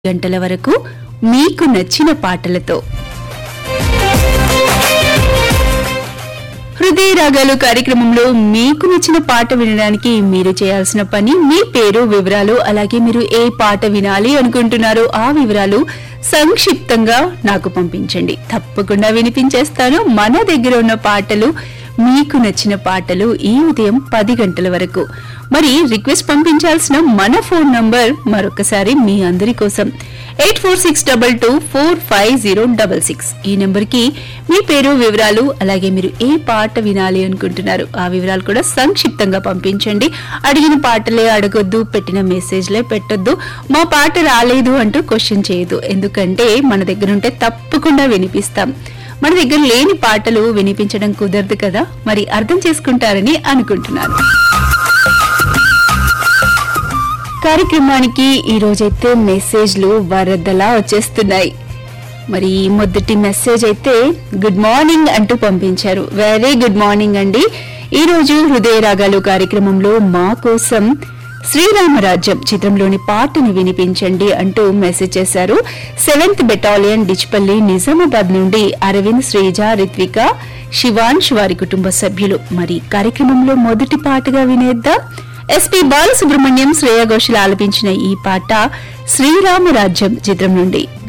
గంటల వరకు మీకు నచ్చిన పాటలతో హృదయ రాగాలు కార్యక్రమంలో మీకు నచ్చిన పాట వినడానికి మీరు చేయాల్సిన పని మీ పేరు వివరాలు అలాగే మీరు ఏ పాట వినాలి అనుకుంటున్నారో ఆ వివరాలు సంక్షిప్తంగా నాకు పంపించండి తప్పకుండా వినిపించేస్తాను మన దగ్గర ఉన్న పాటలు మీకు నచ్చిన పాటలు ఈ ఉదయం పది గంటల వరకు మరి రిక్వెస్ట్ పంపించాల్సిన మన ఫోన్ నంబర్ మరొకసారి మీ అందరి కోసం eight four six double two four five zero double six ఈ నెంబర్ కి మీ పేరు వివరాలు అలాగే మీరు ఏ పాట వినాలి అనుకుంటున్నారు ఆ వివరాలు కూడా సంక్షిప్తంగా పంపించండి అడిగిన పాటలే అడగొద్దు పెట్టిన మెసేజ్లే పెట్టొద్దు మా పాట రాలేదు అంటూ క్వశ్చన్ చేయదు ఎందుకంటే మన దగ్గర ఉంటే తప్పకుండా వినిపిస్తాం మన దగ్గర లేని పాటలు వినిపించడం కుదరదు కదా మరి అర్థం చేసుకుంటారని అనుకుంటున్నాను కార్యక్రమానికి ఈ రోజైతే మెసేజ్లు వరదలా వచ్చేస్తున్నాయి మరి ఈ మొదటి మెసేజ్ అయితే గుడ్ మార్నింగ్ అంటూ పంపించారు వెరీ గుడ్ మార్నింగ్ అండి ఈ రోజు హృదయ రాగాలు కార్యక్రమంలో మా కోసం శ్రీరామరాజ్యం చిత్రంలోని పాటను వినిపించండి అంటూ మెసేజ్ చేశారు సెవెంత్ బెటాలియన్ డిచ్పల్లి నిజామాబాద్ నుండి అరవింద్ శ్రీజ రిత్విక శివాంశ్ వారి కుటుంబ సభ్యులు మరి కార్యక్రమంలో మొదటి పాటగా వినేద్దాం ఎస్పి బాలసుబ్రహ్మణ్యం శ్రేయ ఘోషల్ ఆలపించిన ఈ పాట శ్రీరామరాజ్యం చిత్రం నుండి